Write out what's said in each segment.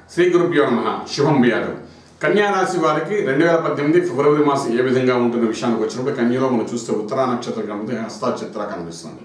శ్రీ గురుభ్యో నమ శుభం వ్యాధం కన్యా రాశి వారికి రెండు వేల పద్దెనిమిది ఫిబ్రవరి మాసం ఏ విధంగా ఉంటున్న విషయానికి వచ్చినప్పుడు కన్యలో మనం చూస్తే ఉత్తరా నక్షత్రం కనిపిస్తుంది హస్తా చిత్ర కనిపిస్తుంది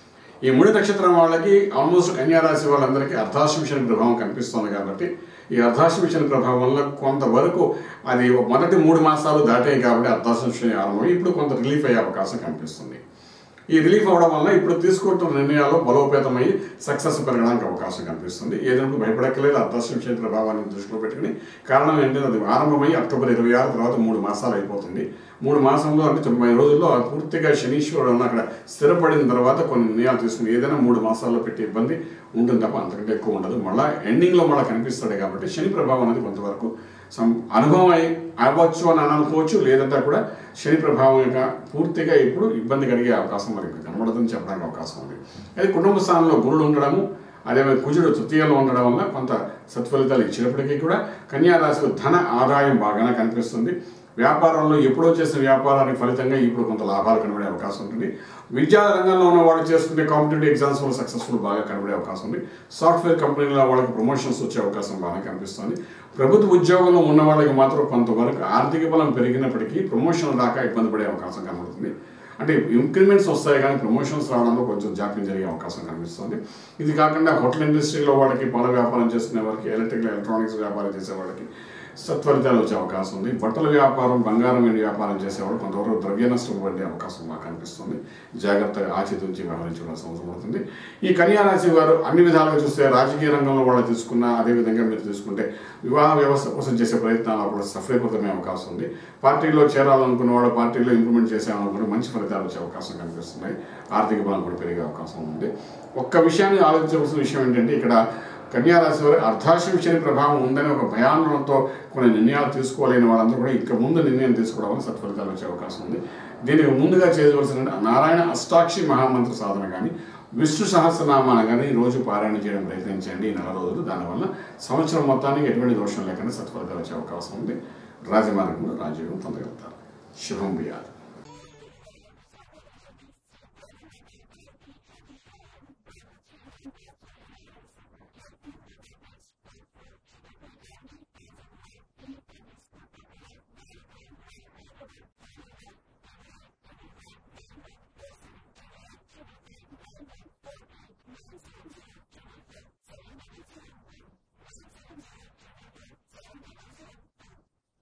ఈ మూడు నక్షత్రం వాళ్ళకి ఆల్మోస్ట్ కన్యా రాశి వాళ్ళందరికీ అర్ధాశ్మి శని ప్రభావం కనిపిస్తుంది కాబట్టి ఈ అర్ధాశ్మి శని ప్రభావం వల్ల కొంతవరకు అది మొదటి మూడు మాసాలు దాటాయి కాబట్టి అర్ధాశ్మి శని ఆరంభం ఇప్పుడు కొంత రిలీఫ్ అయ్యే అవకాశం కనిపిస్తుంది ఈ రిలీఫ్ అవడం వల్ల ఇప్పుడు తీసుకుంటున్న నిర్ణయాలు బలోపేతమై సక్సెస్ పెరగడానికి అవకాశం కనిపిస్తుంది ఏదైనా భయపడక్కలేదు అర్ధాశ్మి శని ప్రభావాన్ని దృష్టిలో పెట్టుకుని కారణం ఏంటంటే అది ఆరంభమై అక్టోబర్ ఇరవై ఆరు తర్వాత మూడు మాసాలు అయిపోతుంది మూడు మాసంలో అంటే తొంభై రోజుల్లో పూర్తిగా శనీశ్వరుడు ఉన్న అక్కడ స్థిరపడిన తర్వాత కొన్ని నిర్ణయాలు తీసుకుని ఏదైనా మూడు మాసాల్లో పెట్టే ఇబ్బంది ఉంటుంది తప్ప అంతకంటే ఎక్కువ ఉండదు మళ్ళీ ఎండింగ్లో మళ్ళీ కనిపిస్తాడు కాబట్టి శని ప్రభావం అనేది కొంతవరకు సం అనుభవం అయి అవ్వచ్చు అని అనుకోవచ్చు లేదంటే కూడా శని ప్రభావం యొక్క పూర్తిగా ఇప్పుడు ఇబ్బంది కలిగే అవకాశం మనకి కనబడదని చెప్పడానికి అవకాశం ఉంది అది కుటుంబ స్థానంలో గురుడు ఉండడము అదే కుజుడు తృతీయంలో ఉండడం వల్ల కొంత సత్ఫలితాలు ఇచ్చినప్పటికీ కూడా కన్యా రాశిలో ధన ఆదాయం బాగానే కనిపిస్తుంది వ్యాపారంలో ఎప్పుడో చేసిన వ్యాపారానికి ఫలితంగా ఇప్పుడు కొంత లాభాలు కనబడే అవకాశం ఉంటుంది విద్యా రంగంలో ఉన్న వాళ్ళు చేసుకునే కాంపిటేటివ్ ఎగ్జామ్స్ వల్ల సక్సెస్ఫుల్ బాగా కనబడే అవకాశం ఉంది సాఫ్ట్వేర్ కంపెనీలో వాళ్ళకి ప్రమోషన్స్ వచ్చే అవకాశం బాగా కనిపిస్తుంది ప్రభుత్వ ఉద్యోగంలో ఉన్న వాళ్ళకి మాత్రం కొంతవరకు ఆర్థిక బలం పెరిగినప్పటికీ ప్రమోషన్ దాకా ఇబ్బంది పడే అవకాశం కనబడుతుంది అంటే ఇంక్రిమెంట్స్ వస్తాయి కానీ ప్రమోషన్స్ రావడంలో కొంచెం జాప్యం జరిగే అవకాశం కనిపిస్తుంది ఇది కాకుండా హోటల్ ఇండస్ట్రీలో వాళ్ళకి పాల వ్యాపారం చేసుకునే వాళ్ళకి ఎలక్ట్రికల్ ఎలక్ట్రానిక్స్ వ్యాపారం చేసే వాళ్ళకి సత్ఫలితాలు వచ్చే అవకాశం ఉంది బట్టల వ్యాపారం బంగారం మీద వ్యాపారం చేసేవాడు కొంతవరకు ద్రవ్య నష్టం పడే అవకాశం మాకు కనిపిస్తుంది జాగ్రత్తగా ఆచితూచి వ్యవహరించవలసిన అవసరం పడుతుంది ఈ కన్యా రాశి వారు అన్ని విధాలుగా చూస్తే రాజకీయ రంగంలో వాళ్ళు తీసుకున్న అదేవిధంగా మీరు తీసుకుంటే వివాహ వ్యవస్థ కోసం చేసే ప్రయత్నాలు కూడా సఫలీకృతమే అవకాశం ఉంది పార్టీలో చేరాలనుకున్న వాళ్ళు పార్టీలో ఇంప్లిమెంట్ చేసామనుకుంటే మంచి ఫలితాలు వచ్చే అవకాశం కనిపిస్తున్నాయి ఆర్థిక బలం కూడా పెరిగే అవకాశం ఉంది ఒక్క విషయాన్ని ఆలోచించవలసిన విషయం ఏంటంటే ఇక్కడ కన్యా రాశి వారి అర్ధాశ్యం శని ప్రభావం ఉందని ఒక భయాందోళనతో కొన్ని నిర్ణయాలు తీసుకోలేని వాళ్ళందరూ కూడా ఇక ముందు నిర్ణయం తీసుకోవడం వల్ల సత్ఫలితాలు వచ్చే అవకాశం ఉంది దీనికి ముందుగా చేయవలసిన నారాయణ అష్టాక్షి మహామంత్ర సాధన కానీ విష్ణు సహస్రనామాన్ని కానీ రోజు పారాయణ చేయడం ప్రయత్నించండి ఈ నెల రోజులు దానివల్ల సంవత్సరం మొత్తానికి ఎటువంటి దోషం లేకుండా సత్ఫలితాలు వచ్చే అవకాశం ఉంది రాజమార్గంలో రాజయోగం పొందగలుగుతారు శుభం బియాలి